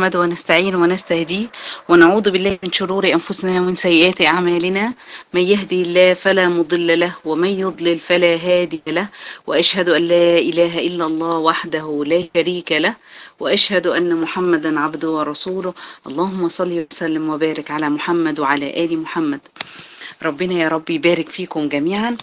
نحمده ونستعين ونستهديه ونعوذ بالله من شرور أنفسنا ومن سيئات أعمالنا من يهدي الله فلا مضل له ومن يضلل فلا هادي له وأشهد أن لا إله إلا الله وحده لا شريك له وأشهد أن محمدا عبده ورسوله اللهم صل وسلم وبارك على محمد وعلى آل محمد ربنا يا رب يبارك فيكم جميعا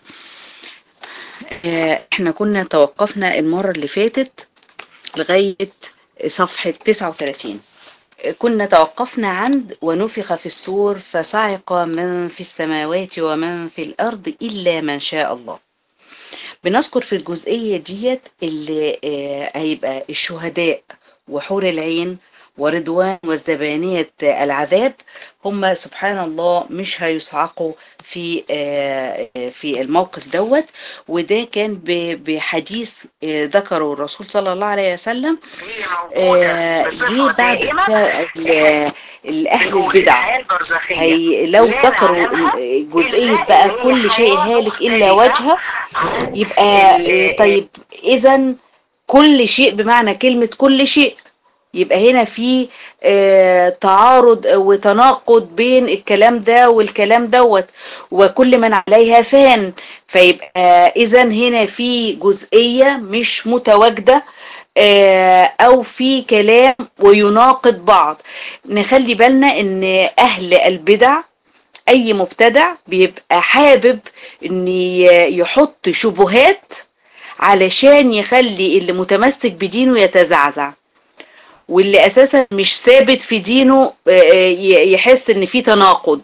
احنا كنا توقفنا المرة اللي فاتت لغاية صفحة 39 كنا توقفنا عند ونفخ في الصور فصعق من في السماوات ومن في الأرض إلا من شاء الله بنذكر في الجزئية ديت اللي هيبقى الشهداء وحور العين ورضوان وزبانية العذاب هم سبحان الله مش هيصعقوا في في الموقف دوت وده كان بحديث ذكره الرسول صلى الله عليه وسلم جه بعد الاهل البدع هي لو ذكروا جزئيه بقى كل شيء هالك الا وجهه يبقى طيب اذا كل شيء بمعنى كلمه كل شيء يبقى هنا في آه تعارض وتناقض بين الكلام ده والكلام دوت وكل من عليها فان فيبقى اذا هنا في جزئيه مش متواجده آه او في كلام ويناقض بعض نخلي بالنا ان اهل البدع اي مبتدع بيبقى حابب ان يحط شبهات علشان يخلي اللي متمسك بدينه يتزعزع واللي اساسا مش ثابت في دينه يحس ان في تناقض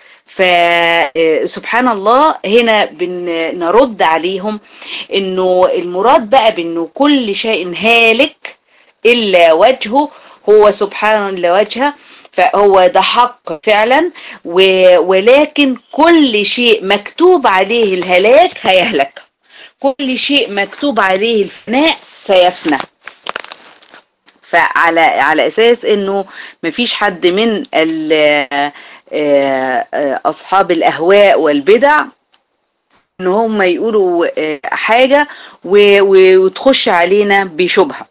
فسبحان الله هنا بنرد عليهم انه المراد بقى بانه كل شيء هالك الا وجهه هو سبحان لا وجهه فهو ده حق فعلا ولكن كل شيء مكتوب عليه الهلاك هيهلك كل شيء مكتوب عليه الفناء سيفنى فعلى على اساس انه مفيش حد من اصحاب الاهواء والبدع ان هم يقولوا حاجه وتخش علينا بشبهه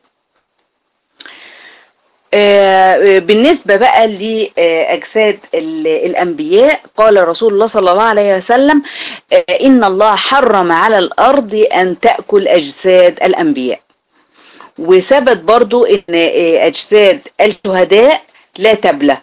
بالنسبة بقى لأجساد الأنبياء قال رسول الله صلى الله عليه وسلم إن الله حرم على الأرض أن تأكل أجساد الأنبياء وثبت برضو ان اجساد الشهداء لا تبلى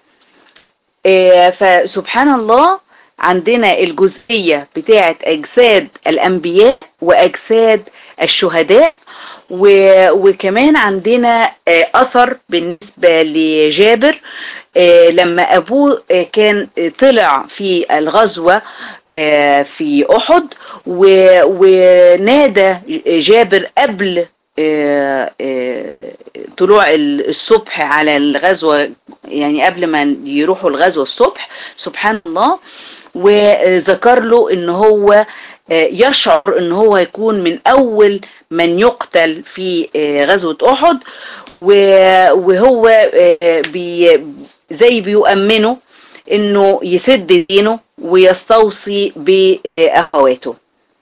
فسبحان الله عندنا الجزئية بتاعة اجساد الانبياء واجساد الشهداء وكمان عندنا اثر بالنسبة لجابر لما ابوه كان طلع في الغزوة في احد ونادى جابر قبل طلوع الصبح على الغزوة يعني قبل ما يروحوا الغزوة الصبح سبحان الله وذكر له ان هو يشعر ان هو يكون من اول من يقتل في غزوة احد وهو بي زي بيؤمنه انه يسد دينه ويستوصي باخواته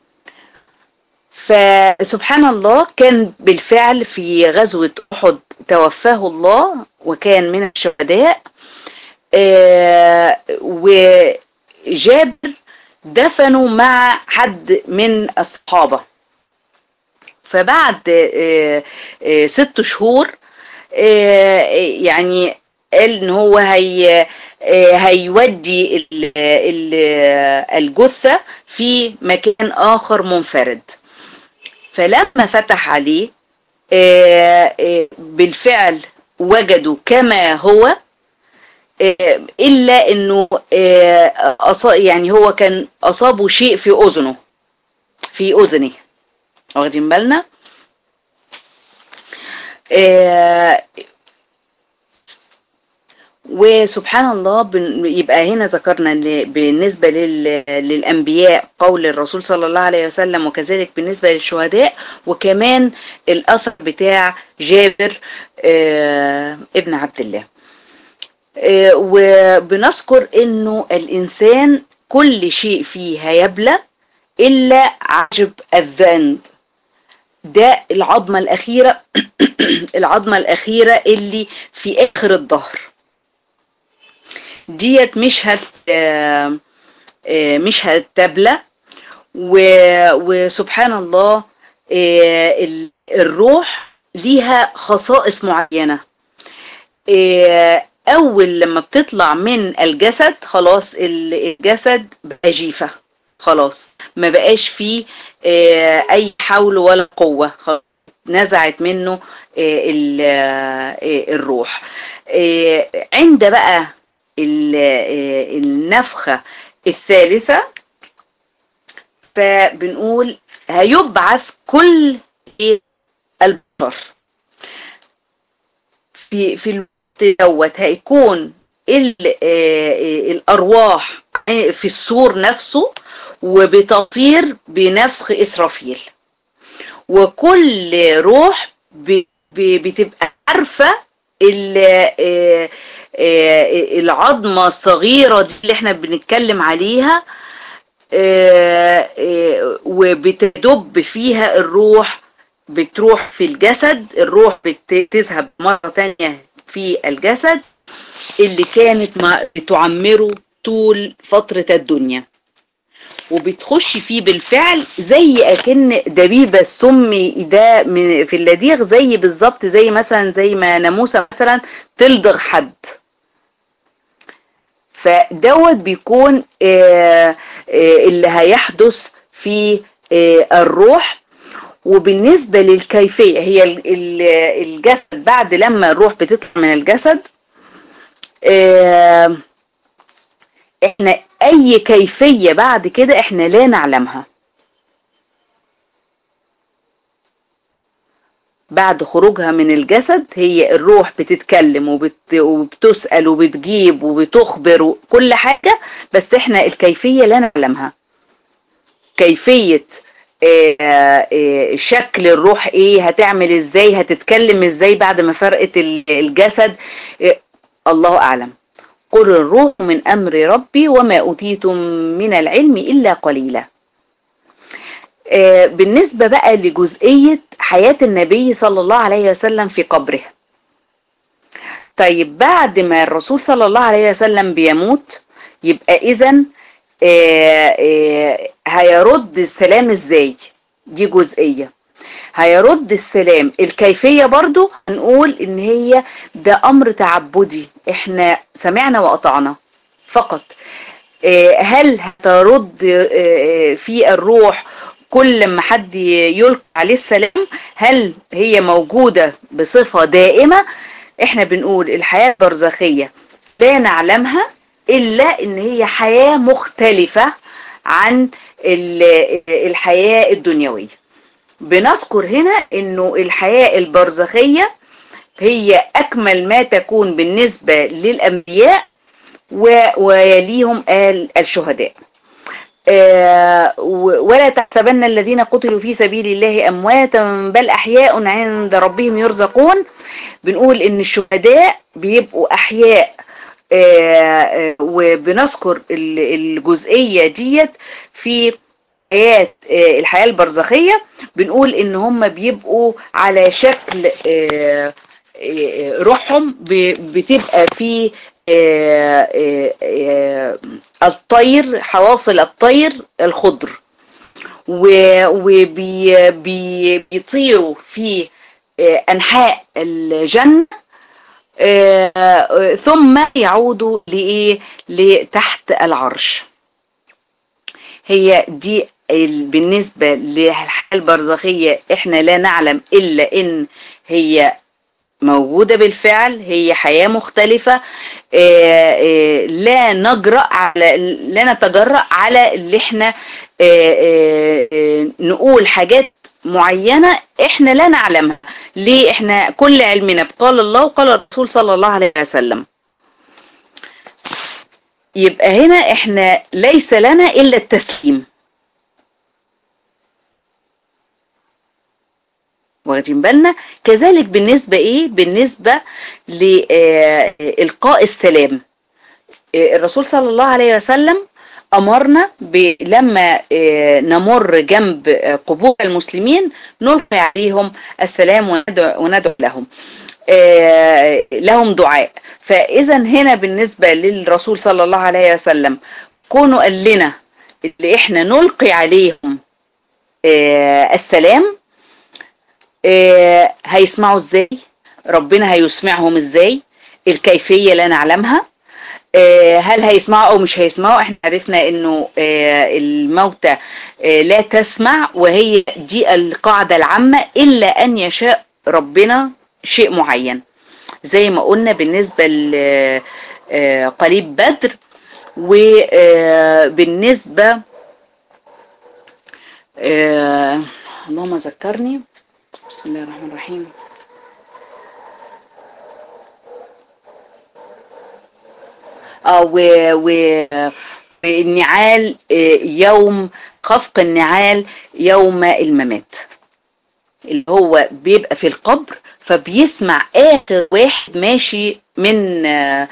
فسبحان الله كان بالفعل في غزوة أحد توفاه الله وكان من الشهداء وجابر دفنوا مع حد من الصحابة فبعد ست شهور يعني قال ان هو هي هيودي الجثة في مكان آخر منفرد فلما فتح عليه بالفعل وجدوا كما هو الا انه يعني هو كان اصابه شيء في اذنه في اذنه واخدين بالنا وسبحان الله يبقى هنا ذكرنا بالنسبة للأنبياء قول الرسول صلى الله عليه وسلم وكذلك بالنسبة للشهداء وكمان الأثر بتاع جابر ابن عبد الله وبنذكر انه الانسان كل شيء فيه هيبلى الا عجب الذنب ده العظمة الأخيرة العظمة الأخيرة اللي في آخر الظهر ديت مش هت مش هتبلى وسبحان الله الروح ليها خصائص معينة أول لما بتطلع من الجسد خلاص الجسد بقى جيفة خلاص ما بقاش فيه أي حول ولا قوة نزعت منه الروح عند بقى النفخة الثالثة فبنقول هيبعث كل البشر في في الوقت دوت هيكون الارواح في السور نفسه وبتطير بنفخ اسرافيل وكل روح بتبقى عارفه العظمه الصغيره دي اللي احنا بنتكلم عليها وبتدب فيها الروح بتروح في الجسد الروح بتذهب مرة تانية في الجسد اللي كانت بتعمره طول فترة الدنيا وبتخش فيه بالفعل زي اكن دبيبة السم ده في اللديغ زي بالظبط زي مثلا زي ما ناموسة مثلا تلدغ حد فدوت بيكون اللي هيحدث في الروح وبالنسبة للكيفية هي الجسد بعد لما الروح بتطلع من الجسد احنا اي كيفية بعد كده احنا لا نعلمها بعد خروجها من الجسد هي الروح بتتكلم وبت... وبتسأل وبتجيب وبتخبر وكل حاجة بس احنا الكيفية لا نعلمها كيفية آآ آآ شكل الروح ايه هتعمل ازاي هتتكلم ازاي بعد ما فرقت الجسد الله اعلم قل الروح من امر ربي وما اوتيتم من العلم الا قليلا بالنسبة بقى لجزئية حياة النبي صلى الله عليه وسلم في قبره طيب بعد ما الرسول صلى الله عليه وسلم بيموت يبقى اذا هيرد السلام ازاي دي جزئية هيرد السلام الكيفية برضو هنقول ان هي ده امر تعبدي احنا سمعنا وقطعنا فقط هل هترد في الروح كل ما حد يلقى عليه السلام هل هي موجودة بصفة دائمة احنا بنقول الحياة البرزخية لا نعلمها الا ان هي حياة مختلفة عن الحياة الدنيوية بنذكر هنا انه الحياة البرزخية هي اكمل ما تكون بالنسبة للانبياء ويليهم آل الشهداء ولا تحسبن الذين قتلوا في سبيل الله امواتا بل احياء عند ربهم يرزقون بنقول ان الشهداء بيبقوا احياء وبنذكر الجزئيه ديت في حياه الحياه البرزخيه بنقول ان هم بيبقوا على شكل روحهم بتبقى في الطير حواصل الطير الخضر وبيطيروا في أنحاء الجنة ثم يعودوا لإيه لتحت العرش هي دي بالنسبة للحياة البرزخية احنا لا نعلم إلا إن هي موجودة بالفعل هي حياة مختلفة لا نجرأ على لا نتجرأ على اللي احنا نقول حاجات معينة احنا لا نعلمها ليه احنا كل علمنا بقال الله وقال الرسول صلى الله عليه وسلم يبقى هنا احنا ليس لنا الا التسليم واخدين بالنا كذلك بالنسبة ايه بالنسبة لإلقاء السلام الرسول صلى الله عليه وسلم أمرنا لما نمر جنب قبور المسلمين نلقي عليهم السلام وندعو, وندعو لهم لهم دعاء فإذا هنا بالنسبة للرسول صلى الله عليه وسلم كونه قال لنا اللي احنا نلقي عليهم السلام هيسمعوا ازاي ربنا هيسمعهم ازاي الكيفية لا نعلمها هل هيسمعوا او مش هيسمعوا احنا عرفنا انه الموتى لا تسمع وهي دي القاعدة العامة الا ان يشاء ربنا شيء معين زي ما قلنا بالنسبة لقليب بدر وبالنسبة اللهم ذكرني بسم الله الرحمن الرحيم اه و و النعال يوم خفق النعال يوم الممات اللي هو بيبقى في القبر فبيسمع اخر واحد ماشي من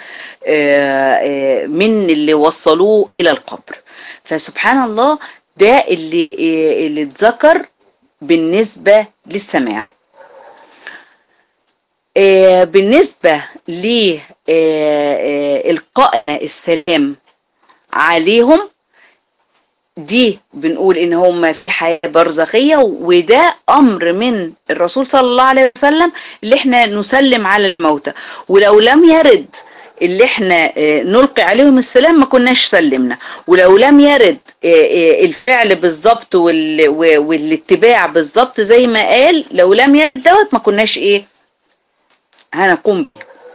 من اللي وصلوه الى القبر فسبحان الله ده اللي اللي اتذكر بالنسبه للسماع بالنسبه لإلقاء السلام عليهم دي بنقول ان هم في حياة برزخية وده امر من الرسول صلى الله عليه وسلم اللي احنا نسلم على الموتى ولو لم يرد اللي احنا نلقي عليهم السلام ما كناش سلمنا ولو لم يرد الفعل بالظبط والاتباع بالظبط زي ما قال لو لم يرد دوت ما كناش ايه هنقوم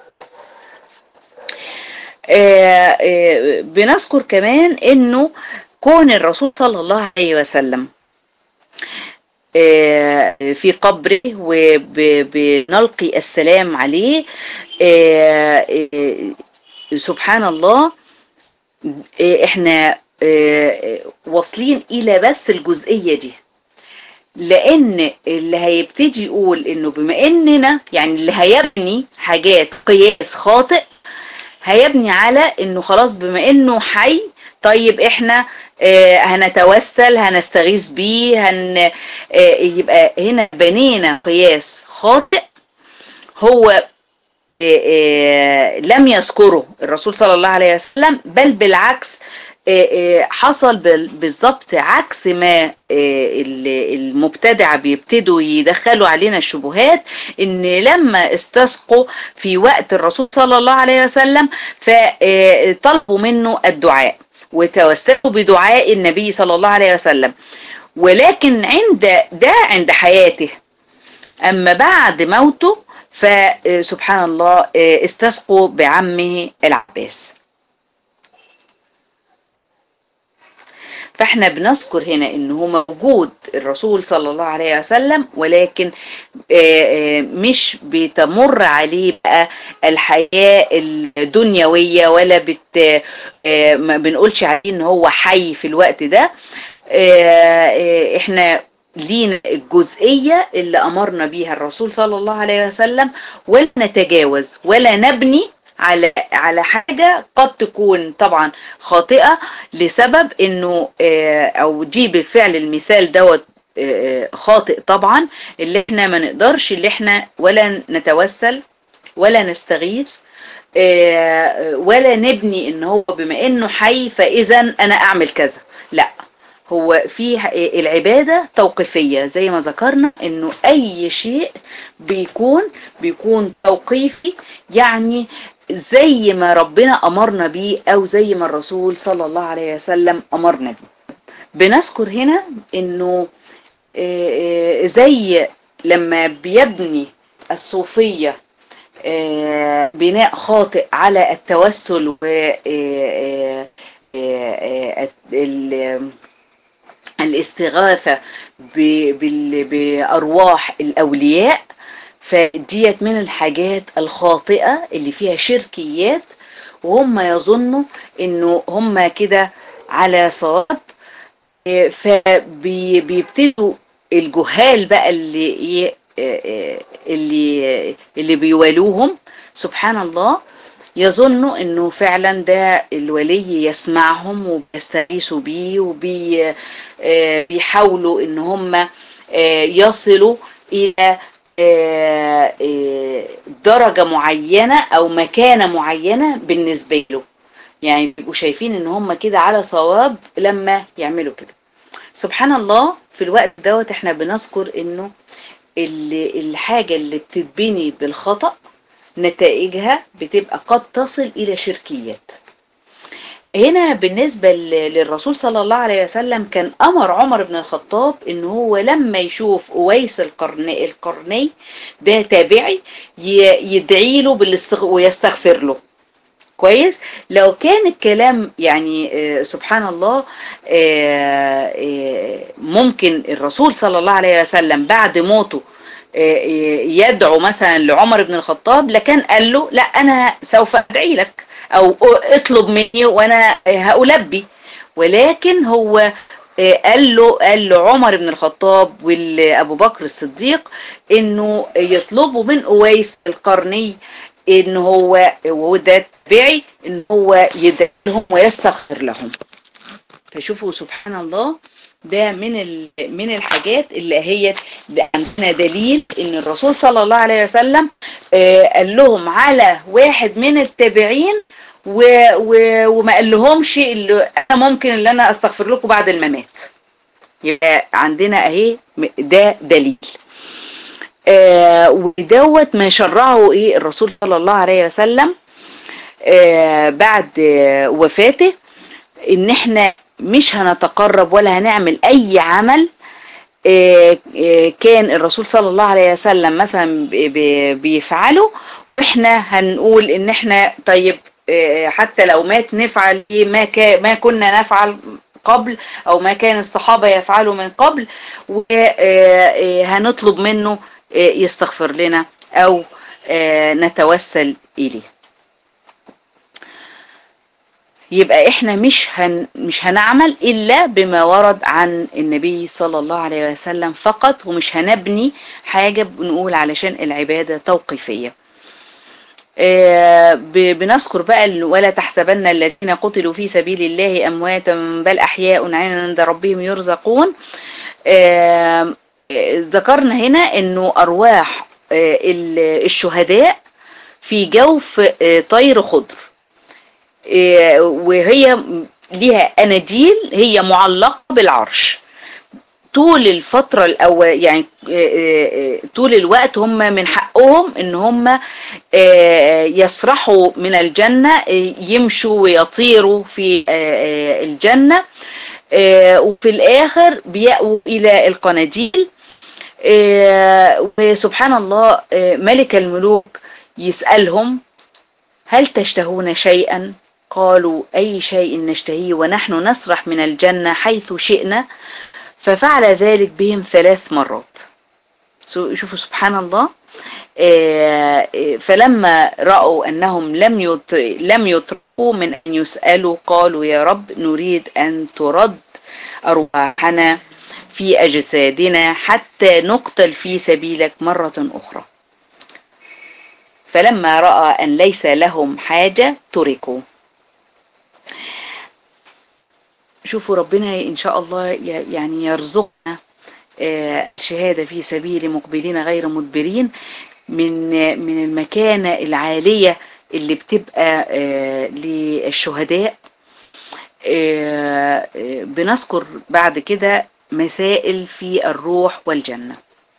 بنذكر كمان انه كون الرسول صلى الله عليه وسلم في قبره وبنلقي السلام عليه سبحان الله احنا واصلين الى بس الجزئية دي لان اللي هيبتدي يقول انه بما اننا يعني اللي هيبني حاجات قياس خاطئ هيبني على انه خلاص بما انه حي طيب احنا آه هنتوسل هنستغيث بيه هن آه يبقى هنا بنينا قياس خاطئ هو آه لم يذكره الرسول صلى الله عليه وسلم بل بالعكس حصل بالظبط عكس ما المبتدعة بيبتدوا يدخلوا علينا الشبهات ان لما استسقوا في وقت الرسول صلى الله عليه وسلم فطلبوا منه الدعاء وتوسلوا بدعاء النبي صلى الله عليه وسلم ولكن عند ده عند حياته أما بعد موته فسبحان الله استسقوا بعمه العباس فاحنا بنذكر هنا ان هو موجود الرسول صلى الله عليه وسلم ولكن مش بتمر عليه بقى الحياة الدنيوية ولا بت ما بنقولش عليه ان هو حي في الوقت ده احنا لينا الجزئية اللي أمرنا بيها الرسول صلى الله عليه وسلم ولا نتجاوز ولا نبني على على حاجة قد تكون طبعا خاطئة لسبب انه او دي بالفعل المثال دوت خاطئ طبعا اللي احنا ما نقدرش اللي احنا ولا نتوسل ولا نستغيث ولا نبني ان هو بما انه حي فاذا انا اعمل كذا لا هو في العبادة توقيفية زي ما ذكرنا انه اي شيء بيكون بيكون توقيفي يعني زي ما ربنا امرنا بيه او زي ما الرسول صلى الله عليه وسلم امرنا بيه بنذكر هنا انه زي لما بيبني الصوفية بناء خاطئ على التوسل و الاستغاثة بأرواح الأولياء فديت من الحاجات الخاطئة اللي فيها شركيات وهم يظنوا انه هم كده على صواب فبيبتدوا الجهال بقى اللي اللي اللي بيوالوهم سبحان الله يظنوا انه فعلا ده الولي يسمعهم وبيستغيثوا بيه وبيحاولوا ان هم يصلوا الى درجة معينة او مكانة معينة بالنسبة له يعني بيبقوا شايفين ان هم كده على صواب لما يعملوا كده سبحان الله في الوقت دوت احنا بنذكر انه الحاجة اللي بتتبني بالخطأ نتائجها بتبقى قد تصل إلى شركيات هنا بالنسبة للرسول صلى الله عليه وسلم كان أمر عمر بن الخطاب إن هو لما يشوف أويس القرني, القرني ده تابعي يدعي له بالاستغ... ويستغفر له كويس لو كان الكلام يعني سبحان الله ممكن الرسول صلى الله عليه وسلم بعد موته يدعو مثلا لعمر بن الخطاب لكان قال له لا أنا سوف أدعي لك أو اطلب مني وأنا هألبي ولكن هو قال له قال له عمر بن الخطاب وابو بكر الصديق انه يطلبوا من اويس القرني ان هو وده تبعي ان هو يدعي لهم ويستغفر لهم فشوفوا سبحان الله ده من من الحاجات اللي هي عندنا دليل ان الرسول صلى الله عليه وسلم قال لهم على واحد من التابعين وما قال لهمش اللي انا ممكن اللي انا استغفر لكم بعد الممات يبقى عندنا اهي ده دليل آه ودوت ما شرعه ايه الرسول صلى الله عليه وسلم آه بعد آه وفاته ان احنا مش هنتقرب ولا هنعمل اي عمل كان الرسول صلى الله عليه وسلم مثلا بيفعله واحنا هنقول ان احنا طيب حتى لو مات نفعل ما ما كنا نفعل قبل او ما كان الصحابة يفعلوا من قبل وهنطلب منه يستغفر لنا او نتوسل اليه يبقى احنا مش هن مش هنعمل الا بما ورد عن النبي صلى الله عليه وسلم فقط ومش هنبني حاجة بنقول علشان العبادة توقيفية بنذكر بقى ولا تحسبن الذين قتلوا في سبيل الله امواتا بل احياء عند ربهم يرزقون ذكرنا هنا انه ارواح الشهداء في جوف طير خضر وهي ليها اناجيل هي معلقه بالعرش طول الفترة الأول يعني طول الوقت هم من حقهم ان هم يسرحوا من الجنة يمشوا ويطيروا في الجنة وفي الآخر بيأووا إلى القناديل وسبحان الله ملك الملوك يسألهم هل تشتهون شيئا قالوا أي شيء نشتهيه ونحن نسرح من الجنة حيث شئنا ففعل ذلك بهم ثلاث مرات شوفوا سبحان الله فلما رأوا أنهم لم لم يتركوا من أن يسألوا قالوا يا رب نريد أن ترد أرواحنا في أجسادنا حتى نقتل في سبيلك مرة أخرى فلما رأى أن ليس لهم حاجة تركوا شوفوا ربنا إن شاء الله يعني يرزقنا شهادة في سبيل مقبلين غير مدبرين من من المكانة العالية اللي بتبقى للشهداء بنذكر بعد كده مسائل في الروح والجنة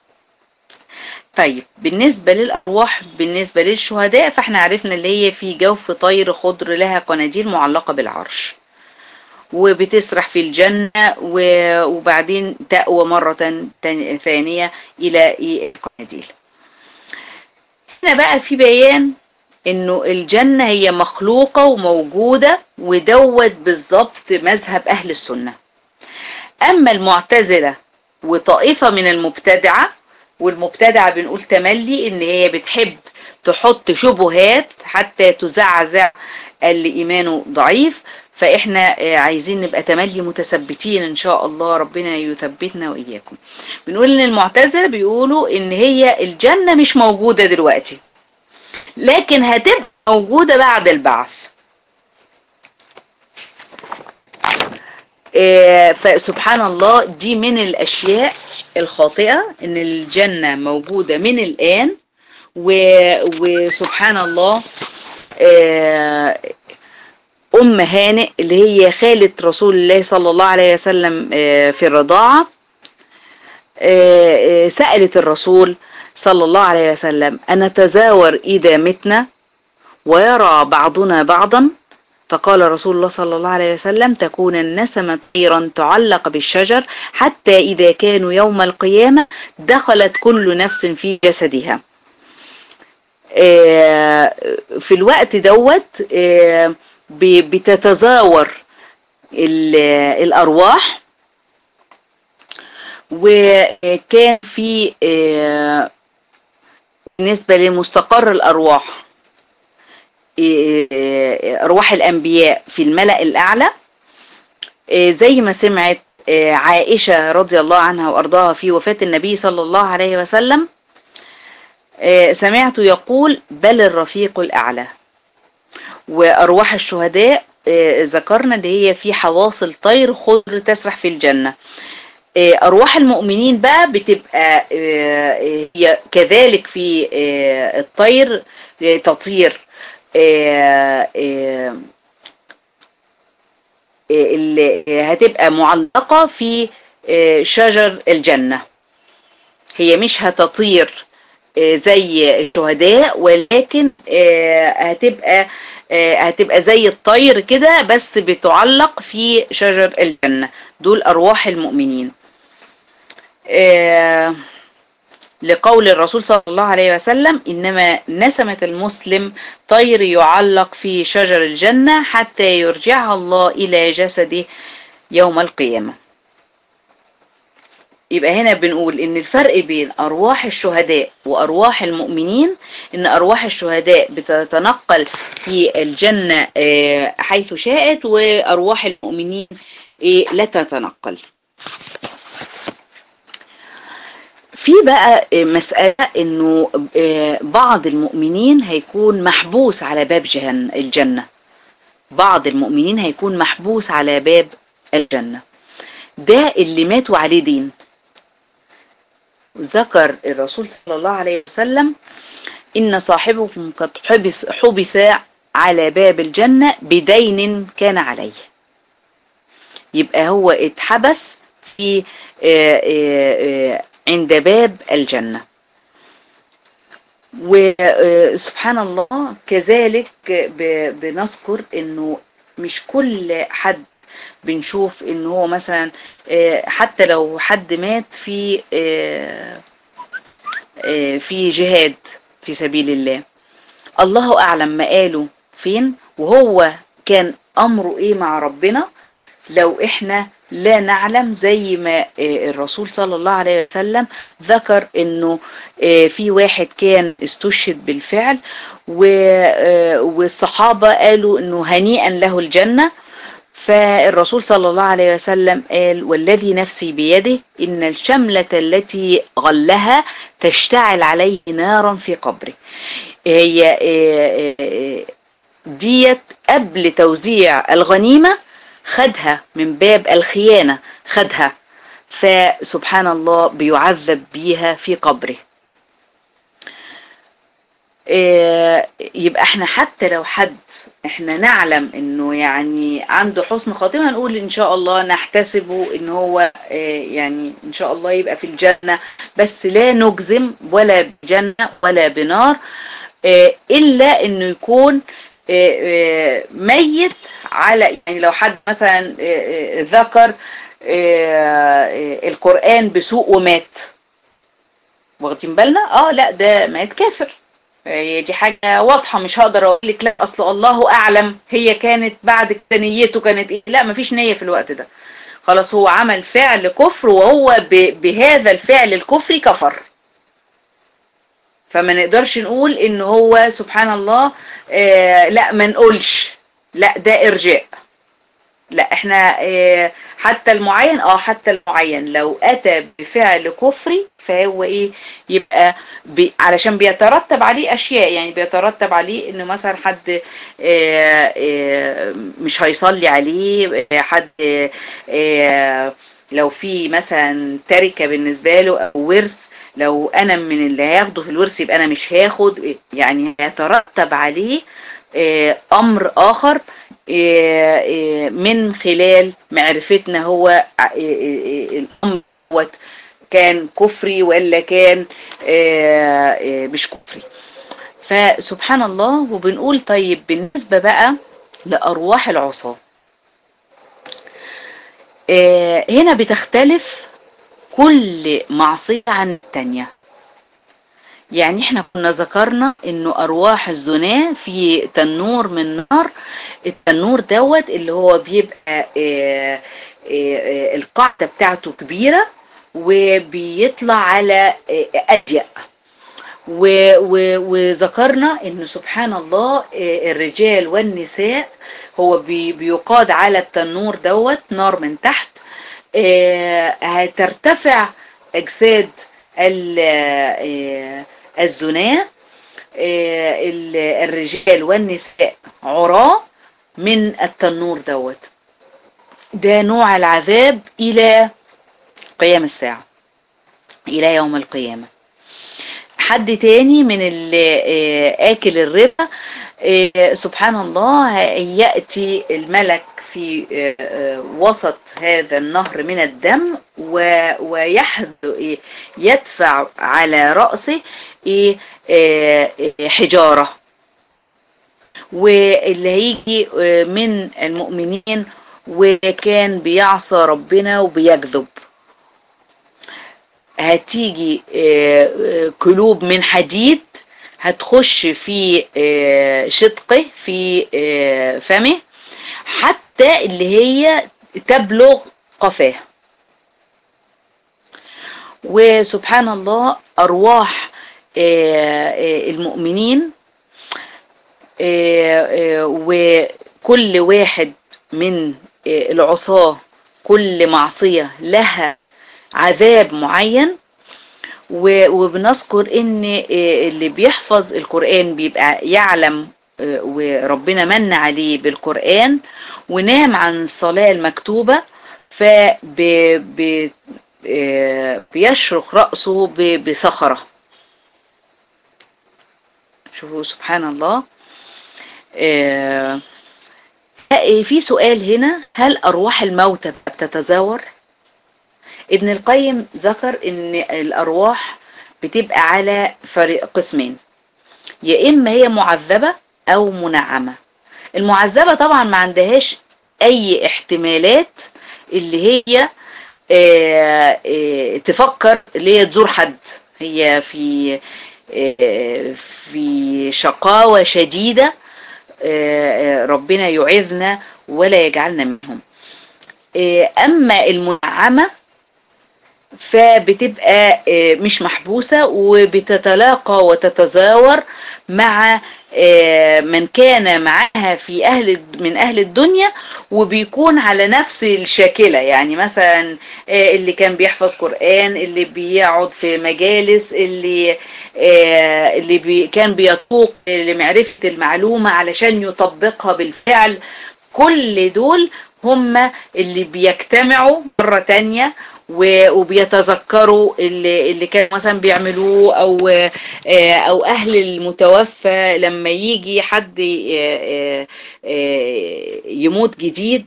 طيب بالنسبة للأرواح بالنسبة للشهداء فاحنا عرفنا اللي هي في جوف طير خضر لها قناديل معلقة بالعرش وبتسرح في الجنة وبعدين تأوى مرة ثانية إلى القناديل هنا بقى في بيان انه الجنة هي مخلوقة وموجودة ودوت بالظبط مذهب اهل السنة اما المعتزلة وطائفة من المبتدعة والمبتدعة بنقول تملي ان هي بتحب تحط شبهات حتى تزعزع اللي ايمانه ضعيف فاحنا عايزين نبقى تملي متثبتين ان شاء الله ربنا يثبتنا واياكم بنقول ان المعتزله بيقولوا ان هي الجنه مش موجوده دلوقتي لكن هتبقى موجودة بعد البعث فسبحان الله دي من الأشياء الخاطئة إن الجنة موجودة من الآن وسبحان الله أم هانئ اللي هي خالة رسول الله صلى الله عليه وسلم في الرضاعة سألت الرسول صلى الله عليه وسلم أن نتزاور إذا متنا ويرى بعضنا بعضا فقال رسول الله صلى الله عليه وسلم تكون النسمة طيرا تعلق بالشجر حتى إذا كانوا يوم القيامة دخلت كل نفس في جسدها في الوقت دوت بتتزاور الأرواح وكان في بالنسبة لمستقر الأرواح أرواح الأنبياء في الملأ الأعلى زي ما سمعت عائشة رضي الله عنها وأرضاها في وفاة النبي صلى الله عليه وسلم سمعت يقول بل الرفيق الأعلى وأرواح الشهداء ذكرنا اللي هي في حواصل طير خضر تسرح في الجنة أرواح المؤمنين بقى بتبقى هي كذلك في الطير تطير اللي هتبقى معلقة في شجر الجنة هي مش هتطير زي الشهداء ولكن هتبقى هتبقى زي الطير كده بس بتعلق في شجر الجنة دول أرواح المؤمنين لقول الرسول صلى الله عليه وسلم إنما نسمة المسلم طير يعلق في شجر الجنة حتى يرجعها الله إلى جسده يوم القيامة يبقى هنا بنقول ان الفرق بين ارواح الشهداء وارواح المؤمنين ان ارواح الشهداء بتتنقل في الجنة حيث شاءت وارواح المؤمنين لا تتنقل في بقى مسألة انه بعض المؤمنين هيكون محبوس على باب جهن الجنة بعض المؤمنين هيكون محبوس على باب الجنة ده اللي ماتوا عليه دين ذكر الرسول صلى الله عليه وسلم إن صاحبكم قد حبس, حبس على باب الجنة بدين كان عليه يبقى هو اتحبس في عند باب الجنة وسبحان الله كذلك بنذكر انه مش كل حد بنشوف ان هو مثلا حتى لو حد مات في في جهاد في سبيل الله الله اعلم ما قاله فين وهو كان امره ايه مع ربنا لو احنا لا نعلم زي ما الرسول صلى الله عليه وسلم ذكر انه في واحد كان استشهد بالفعل والصحابة قالوا انه هنيئا له الجنة فالرسول صلى الله عليه وسلم قال والذي نفسي بيده إن الشملة التي غلها تشتعل عليه نارا في قبره هي ديت قبل توزيع الغنيمة خدها من باب الخيانة خدها فسبحان الله بيعذب بيها في قبره يبقى احنا حتى لو حد احنا نعلم انه يعني عنده حسن خاتمه نقول ان شاء الله نحتسبه ان هو يعني ان شاء الله يبقى في الجنه بس لا نجزم ولا بجنه ولا بنار الا انه يكون ميت على يعني لو حد مثلا ذكر القران بسوء ومات واخدين بالنا اه لا ده مات كافر دي حاجة واضحة مش هقدر اقول لك لا اصل الله اعلم هي كانت بعد كده نيته كانت ايه لا مفيش نية في الوقت ده خلاص هو عمل فعل كفر وهو بهذا الفعل الكفري كفر فما نقدرش نقول ان هو سبحان الله آه لا ما نقولش لا ده ارجاء لا احنا اه حتى المعين اه حتى المعين لو اتى بفعل كفري فهو ايه يبقى بي علشان بيترتب عليه اشياء يعني بيترتب عليه انه مثلا حد اه اه مش هيصلي عليه حد لو في مثلا تركة بالنسبة له او ورث لو انا من اللي هياخده في الورث يبقى انا مش هاخد يعني يترتب عليه امر اخر من خلال معرفتنا هو الامر كان كفري ولا كان مش كفري فسبحان الله وبنقول طيب بالنسبة بقى لأرواح العصاة هنا بتختلف كل معصية عن التانية يعني احنا كنا ذكرنا انه ارواح الزناة في تنور من نار التنور دوت اللي هو بيبقى اه اه اه القاعدة بتاعته كبيرة وبيطلع على اضيق وذكرنا ان سبحان الله الرجال والنساء هو بيقاد على التنور دوت نار من تحت هترتفع اجساد الزناة الرجال والنساء عراة من التنور دوت ده نوع العذاب الى قيام الساعة الى يوم القيامة حد تاني من اللي آكل الربا سبحان الله يأتي الملك في وسط هذا النهر من الدم ويدفع على رأسه حجارة واللي هيجي من المؤمنين وكان بيعصى ربنا وبيكذب هتيجي قلوب من حديد هتخش في شدقه في فمه حتى اللي هي تبلغ قفاه وسبحان الله أرواح المؤمنين وكل واحد من العصاة كل معصية لها عذاب معين وبنذكر ان اللي بيحفظ القرآن بيبقى يعلم وربنا من عليه بالقرآن ونام عن الصلاة المكتوبة فبيشرق رأسه بصخرة شوفوا سبحان الله في سؤال هنا هل أرواح الموتى بتتزاور ابن القيم ذكر ان الأرواح بتبقى على فريق قسمين يا إما هي معذبة أو منعمة المعذبة طبعا ما عندهاش أي احتمالات اللي هي اه اه تفكر اللي هي تزور حد هي في اه في شقاوة شديدة ربنا يعذنا ولا يجعلنا منهم أما المنعمة فبتبقى مش محبوسة وبتتلاقى وتتزاور مع من كان معها في أهل من أهل الدنيا وبيكون على نفس الشاكلة يعني مثلا اللي كان بيحفظ قرآن اللي بيقعد في مجالس اللي اللي بي كان بيتوق لمعرفة المعلومة علشان يطبقها بالفعل كل دول هم اللي بيجتمعوا مرة تانية وبيتذكروا اللي, اللي كانوا مثلا بيعملوه او او اهل المتوفى لما يجي حد يموت جديد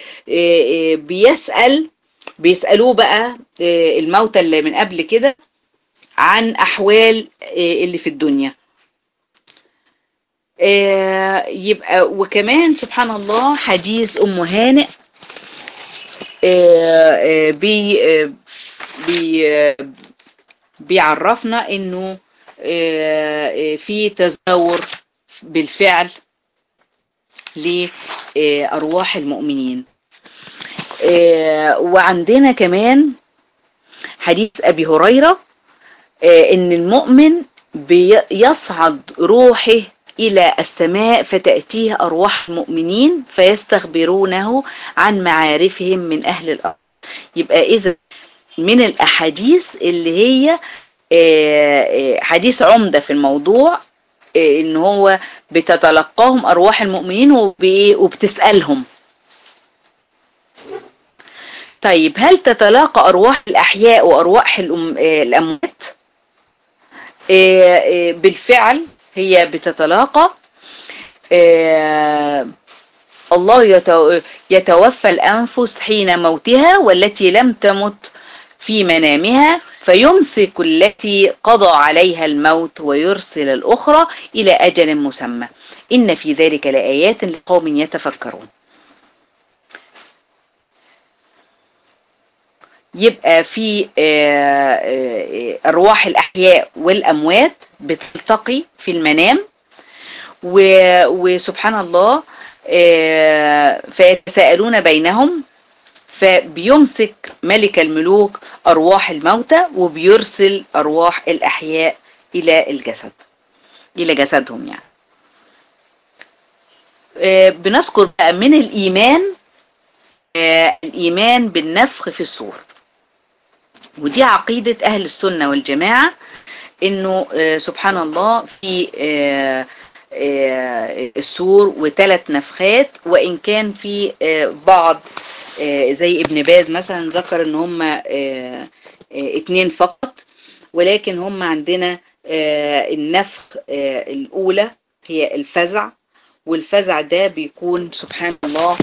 بيسأل بيسألوه بقى الموتى اللي من قبل كده عن احوال اللي في الدنيا يبقى وكمان سبحان الله حديث ام هانئ بي بي بيعرفنا انه في تزاور بالفعل لأرواح المؤمنين وعندنا كمان حديث أبي هريرة ان المؤمن بيصعد روحه إلى السماء فتأتيه أرواح المؤمنين فيستخبرونه عن معارفهم من أهل الأرض يبقى إذا من الأحاديث اللي هي حديث عمدة في الموضوع إن هو بتتلقاهم أرواح المؤمنين وبتسألهم طيب هل تتلاقى أرواح الأحياء وأرواح الأموات بالفعل هي بتتلاقى الله يتوفى الأنفس حين موتها والتي لم تمت في منامها فيمسك التي قضى عليها الموت ويرسل الأخرى إلى أجل مسمى إن في ذلك لآيات لقوم يتفكرون يبقى في أرواح الأحياء والأموات بتلتقي في المنام وسبحان الله فيتساءلون بينهم فبيمسك ملك الملوك أرواح الموتى وبيرسل أرواح الأحياء إلى الجسد إلى جسدهم يعني بنذكر بقى من الإيمان الإيمان بالنفخ في الصور ودي عقيدة أهل السنة والجماعة إنه سبحان الله في السور وثلاث نفخات وإن كان في بعض زي ابن باز مثلا ذكر إن هم اتنين فقط ولكن هم عندنا النفخ الأولى هي الفزع والفزع ده بيكون سبحان الله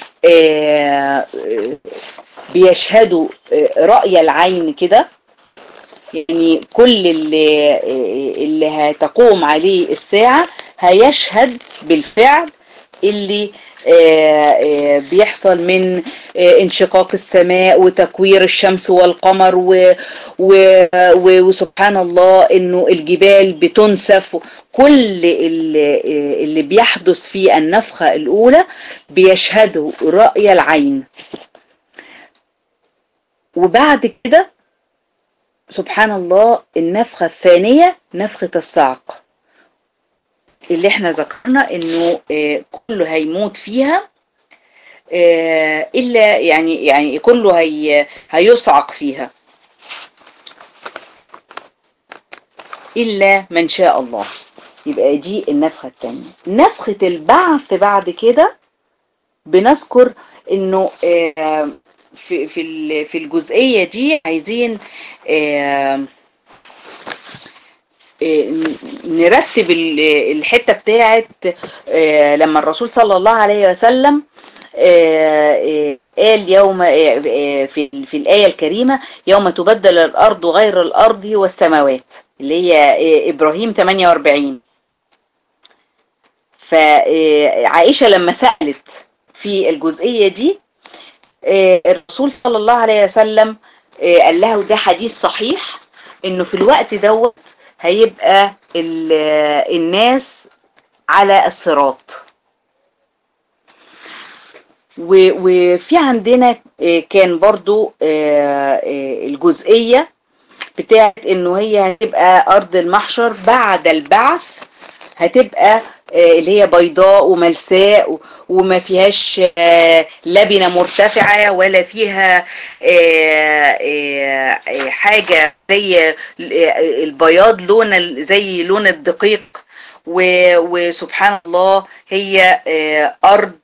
بيشهدوا رأي العين كده يعني كل اللي, اللي هتقوم عليه الساعة هيشهد بالفعل اللي بيحصل من انشقاق السماء وتكوير الشمس والقمر و و وسبحان الله انه الجبال بتنسف كل اللي, اللي بيحدث في النفخة الاولى بيشهدوا رأي العين وبعد كده سبحان الله النفخة الثانية نفخة الصعق اللي احنا ذكرنا انه كله هيموت فيها الا يعني يعني كله هي هيصعق فيها الا من شاء الله يبقى دي النفخة الثانية نفخة البعث بعد كده بنذكر انه في في في الجزئيه دي عايزين نرتب الحته بتاعت لما الرسول صلى الله عليه وسلم قال يوم في في الايه الكريمه يوم تبدل الارض غير الارض والسماوات اللي هي ابراهيم 48 فعائشه لما سالت في الجزئيه دي الرسول صلى الله عليه وسلم قال لها وده حديث صحيح انه في الوقت دوت هيبقى الناس على الصراط وفي عندنا كان برضو الجزئية بتاعت انه هي هتبقى ارض المحشر بعد البعث هتبقى اللي هي بيضاء وملساء وما فيهاش لبنة مرتفعة ولا فيها حاجة زي البياض لون زي لون الدقيق وسبحان الله هي أرض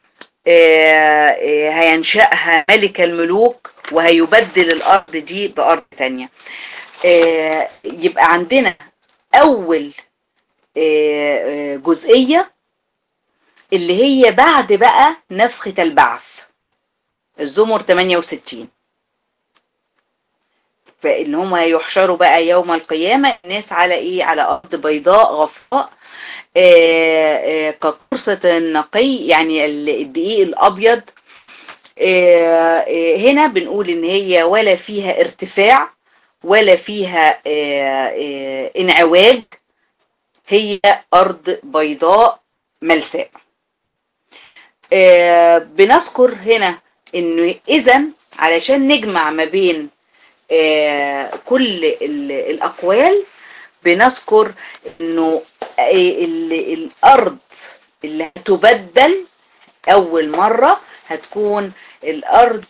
هينشأها ملك الملوك وهيبدل الأرض دي بأرض تانية يبقى عندنا أول جزئية اللي هي بعد بقى نفخة البعث الزمر 68 فإن هم يحشروا بقى يوم القيامة الناس على إيه على أرض بيضاء غفراء كقرصة النقي يعني الدقيق الأبيض هنا بنقول إن هي ولا فيها ارتفاع ولا فيها انعواج هي أرض بيضاء ملساء آه بنذكر هنا انه اذا علشان نجمع ما بين آه كل الاقوال بنذكر انه الارض اللي هتبدل اول مرة هتكون الارض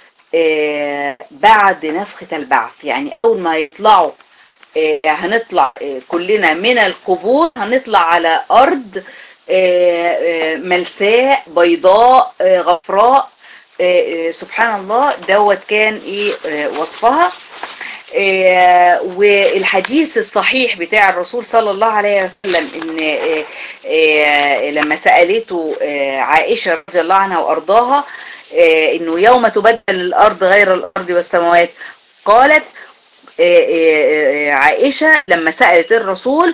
بعد نفخة البعث يعني اول ما يطلعوا هنطلع كلنا من القبور هنطلع على ارض ملساء بيضاء غفراء سبحان الله دوت كان ايه وصفها والحديث الصحيح بتاع الرسول صلى الله عليه وسلم ان لما سألته عائشة رضي الله عنها وارضاها انه يوم تبدل الارض غير الارض والسماوات قالت عائشة لما سألت الرسول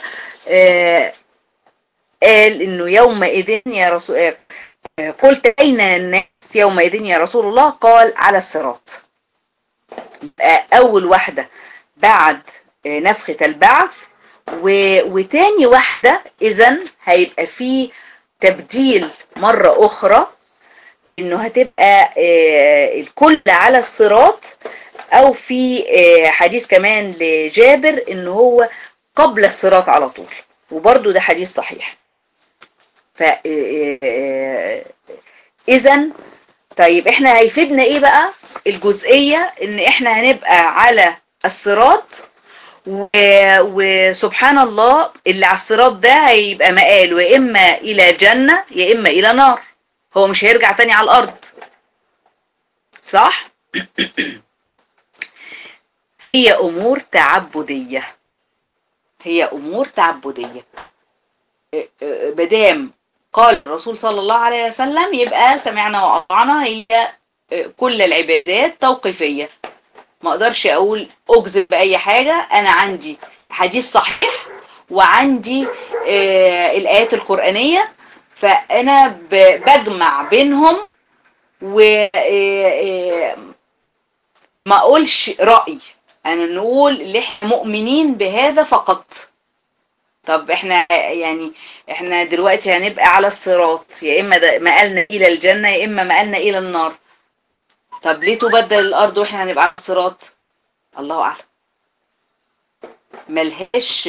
قال انه يومئذ يا رسول قلت اين الناس يومئذ يا رسول الله قال على الصراط اول واحدة بعد نفخة البعث وتاني واحدة اذا هيبقى في تبديل مرة اخرى انه هتبقى الكل على الصراط او في حديث كمان لجابر ان هو قبل الصراط على طول وبرضو ده حديث صحيح ف اذا طيب احنا هيفيدنا ايه بقى الجزئية ان احنا هنبقى على الصراط وسبحان الله اللي على الصراط ده هيبقى مقال واما الى جنة يا اما الى نار هو مش هيرجع تاني على الارض صح هي امور تعبدية هي امور تعبدية بدام قال الرسول صلى الله عليه وسلم يبقى سمعنا وأطعنا هي كل العبادات توقيفية ما اقدرش اقول اجزم باي حاجة انا عندي حديث صحيح وعندي الايات القرآنية فانا بجمع بينهم و ما اقولش رأي انا نقول اللي احنا مؤمنين بهذا فقط طب احنا يعني احنا دلوقتي هنبقى على الصراط يا اما مقالنا الى الجنة يا اما مقالنا الى النار طب ليه تبدل الارض واحنا هنبقى على الصراط الله اعلم ملهاش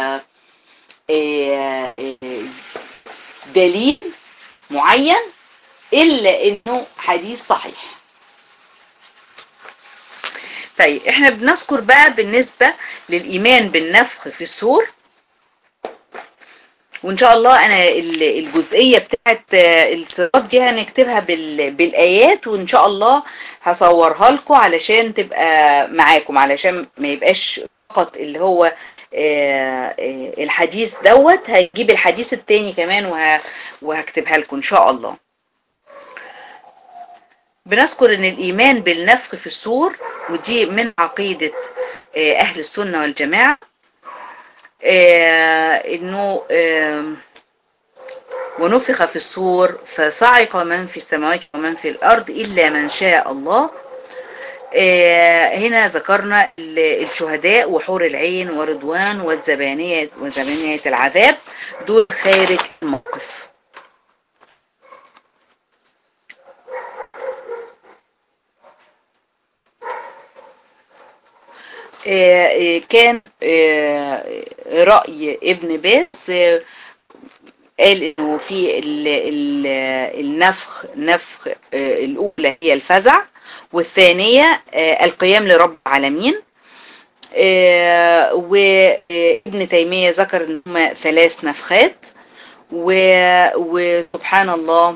دليل معين الا انه حديث صحيح طيب احنا بنذكر بقى بالنسبة للايمان بالنفخ في السور وان شاء الله انا الجزئية بتاعت الصراط دي هنكتبها بالايات وان شاء الله هصورها لكم علشان تبقى معاكم علشان ما يبقاش فقط اللي هو الحديث دوت هجيب الحديث التاني كمان وهكتبها لكم ان شاء الله بنذكر ان الايمان بالنفخ في السور ودي من عقيدة اهل السنة والجماعة انه ونفخ في الصور فصعق من في السماوات ومن في الارض الا من شاء الله هنا ذكرنا الشهداء وحور العين ورضوان والزبانية وزبانية العذاب دول خارج الموقف كان رأي ابن باز قال انه في النفخ نفخ الاولى هي الفزع والثانية القيام لرب العالمين وابن تيمية ذكر ان هما ثلاث نفخات وسبحان الله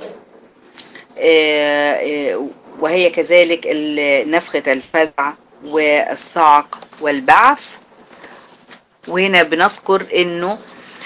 وهي كذلك نفخة الفزع والصعق والبعث وهنا بنذكر انه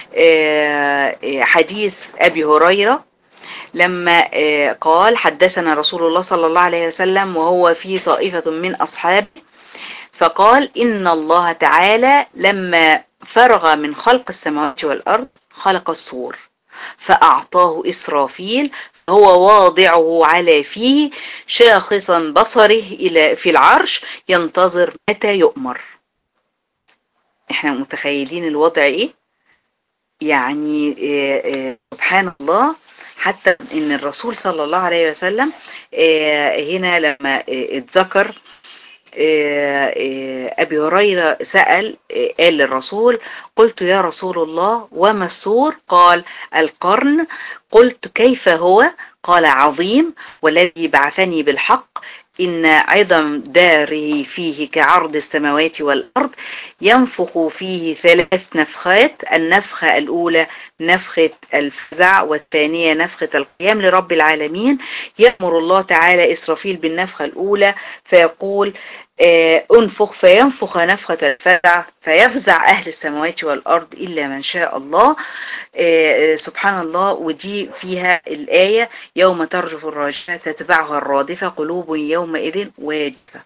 حديث ابي هريرة لما قال حدثنا رسول الله صلى الله عليه وسلم وهو في طائفة من أصحابه فقال إن الله تعالى لما فرغ من خلق السماوات والأرض خلق الصور فأعطاه إسرافيل فهو واضعه على فيه شاخصا بصره إلى في العرش ينتظر متى يؤمر احنا متخيلين الوضع ايه يعني سبحان الله حتى ان الرسول صلى الله عليه وسلم هنا لما اتذكر أبي هريرة سأل قال للرسول قلت يا رسول الله وما السور قال القرن قلت كيف هو قال عظيم والذي بعثني بالحق إن عظم داره فيه كعرض السماوات والأرض ينفخ فيه ثلاث نفخات النفخة الأولى نفخة الفزع والثانية نفخة القيام لرب العالمين يأمر الله تعالى إسرافيل بالنفخة الأولى فيقول انفخ فينفخ نفخة الفزع فيفزع أهل السماوات والأرض إلا من شاء الله سبحان الله ودي فيها الآية يوم ترجف الراجفة تتبعها الرادفة قلوب يومئذ واجفة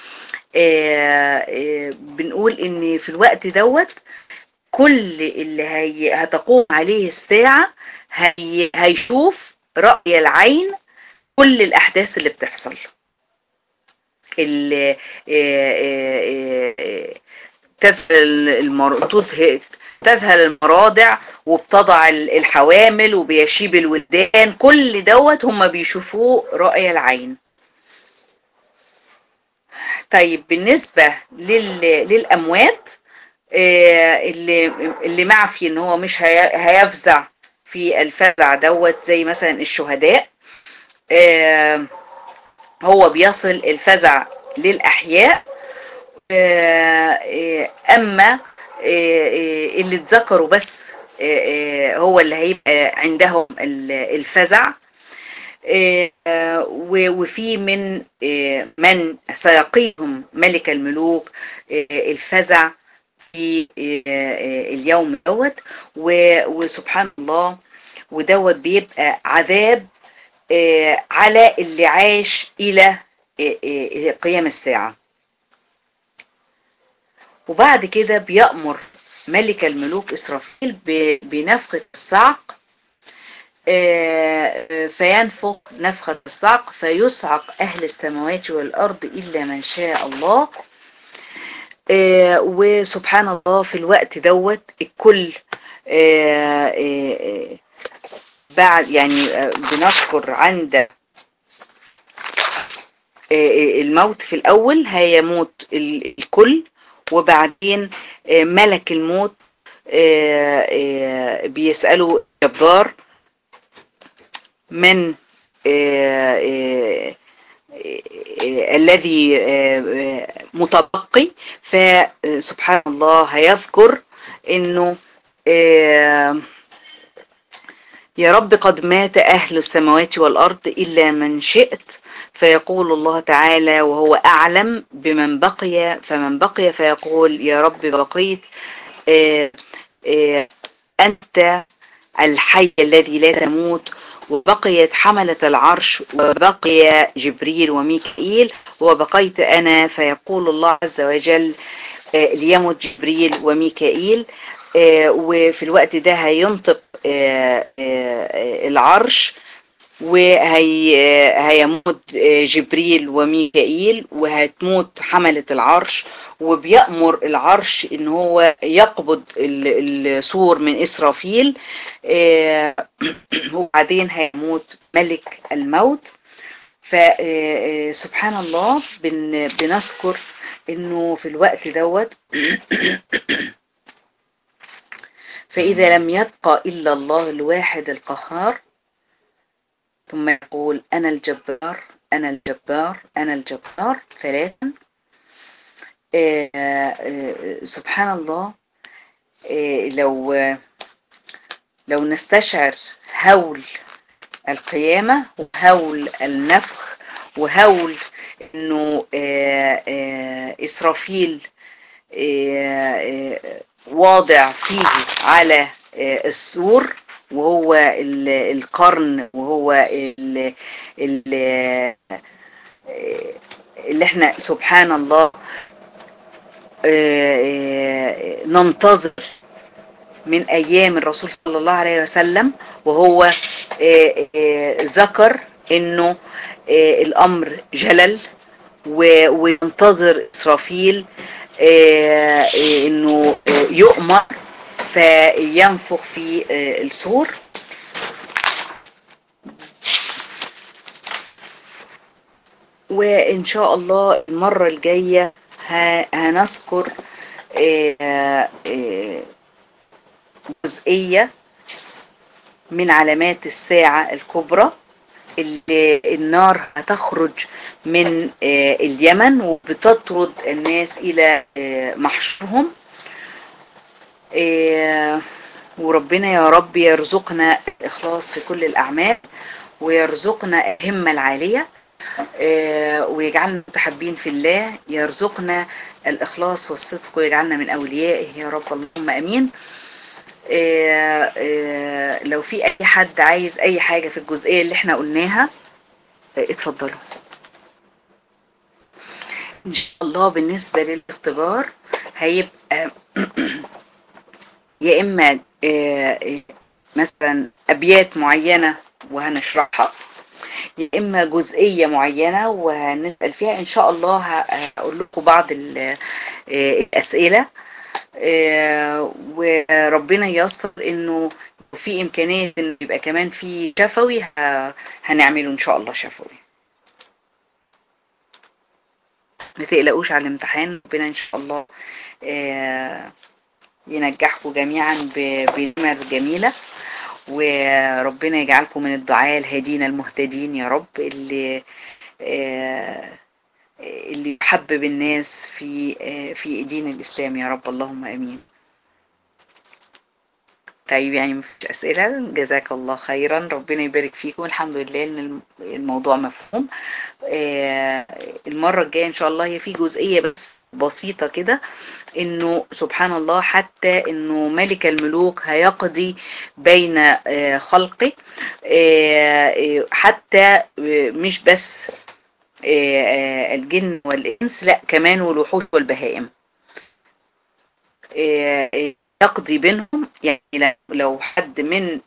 بنقول إن في الوقت دوت كل اللي هي هتقوم عليه الساعة هي هيشوف رأي العين كل الأحداث اللي بتحصل اللي تذهل تذهل المراضع وبتضع الحوامل وبيشيب الولدان كل دوت هم بيشوفوه رأي العين طيب بالنسبة لل... للأموات اللي اللي معفي ان هو مش هيفزع في الفزع دوت زي مثلا الشهداء هو بيصل الفزع للأحياء أما اللي اتذكروا بس هو اللي هيبقى عندهم الفزع وفي من من سيقيهم ملك الملوك الفزع في اليوم دوت وسبحان الله ودوت بيبقى عذاب على اللي عاش إلى قيام الساعة وبعد كده بيأمر ملك الملوك إسرافيل بنفخة الصعق فينفخ نفخة الصعق فيصعق أهل السماوات والأرض إلا من شاء الله وسبحان الله في الوقت دوت الكل بعد يعني بنذكر عند الموت في الأول هيموت الكل وبعدين ملك الموت بيسأله جبار من الذي متبقي فسبحان الله هيذكر انه يا رب قد مات أهل السماوات والأرض إلا من شئت فيقول الله تعالى وهو أعلم بمن بقي فمن بقي فيقول يا رب بقيت آآ آآ أنت الحي الذي لا تموت وبقيت حملة العرش وبقي جبريل وميكائيل وبقيت أنا فيقول الله عز وجل ليمت جبريل وميكائيل وفي الوقت ده هينطق العرش وهيموت جبريل وميكائيل وهتموت حملة العرش وبيأمر العرش ان هو يقبض السور من إسرافيل وبعدين هيموت ملك الموت فسبحان الله بنذكر انه في الوقت دوت فإذا لم يبقى إلا الله الواحد القهار ثم يقول أنا الجبار أنا الجبار أنا الجبار ثلاثا آآ آآ سبحان الله لو لو نستشعر هول القيامة وهول النفخ وهول انه اسرافيل واضع فيه على السور وهو القرن وهو ال اللي احنا سبحان الله ننتظر من ايام الرسول صلى الله عليه وسلم وهو ذكر انه الامر جلل وينتظر اسرافيل انه يؤمر فينفخ في السور وإن شاء الله المرة الجاية هنذكر جزئية من علامات الساعة الكبرى اللي النار هتخرج من اليمن وبتطرد الناس إلى محشرهم وربنا يا رب يرزقنا الإخلاص في كل الأعمال ويرزقنا الهمة العالية ويجعلنا متحبين في الله يرزقنا الإخلاص والصدق ويجعلنا من أوليائه يا رب اللهم أمين لو في أي حد عايز أي حاجة في الجزئية اللي احنا قلناها اتفضلوا إن شاء الله بالنسبة للاختبار هيبقى يا إما مثلا أبيات معينة وهنشرحها يا إما جزئية معينة وهنسأل فيها إن شاء الله هقول لكم بعض الأسئلة وربنا ييسر إنه في إمكانية إنه يبقى كمان في شفوي هنعمله إن شاء الله شفوي ما تقلقوش على الامتحان ربنا إن شاء الله ينجحكم جميعا بنمر جميلة وربنا يجعلكم من الدعاء الهادين المهتدين يا رب اللي اللي يحبب الناس في في دين الإسلام يا رب اللهم امين طيب يعني مفيش أسئلة جزاك الله خيرا ربنا يبارك فيكم الحمد لله إن الموضوع مفهوم المرة الجاية إن شاء الله هي في جزئية بس بسيطة كده إنه سبحان الله حتى إنه ملك الملوك هيقضي بين خلقه حتى مش بس الجن والإنس لا كمان والوحوش والبهائم يقضي بينهم يعني لو حد من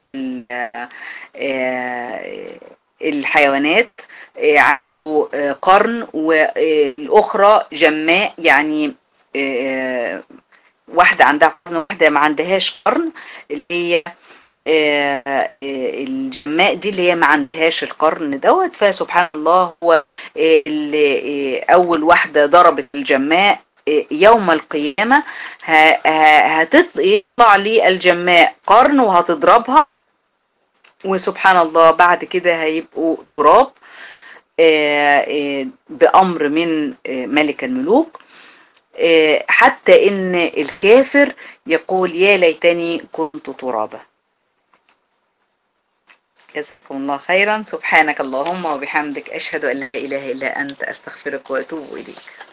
الحيوانات عنده قرن والأخرى جماء يعني واحدة عندها قرن واحدة ما عندهاش قرن اللي هي الجماء دي اللي هي ما عندهاش القرن دوت فسبحان الله هو اللي أول واحدة ضربت الجماء يوم القيامة هتطلع لي الجماء قرن وهتضربها وسبحان الله بعد كده هيبقوا تراب بأمر من ملك الملوك حتى إن الكافر يقول يا ليتني كنت ترابا جزاكم الله خيرا سبحانك اللهم وبحمدك أشهد أن لا إله إلا أنت أستغفرك وأتوب إليك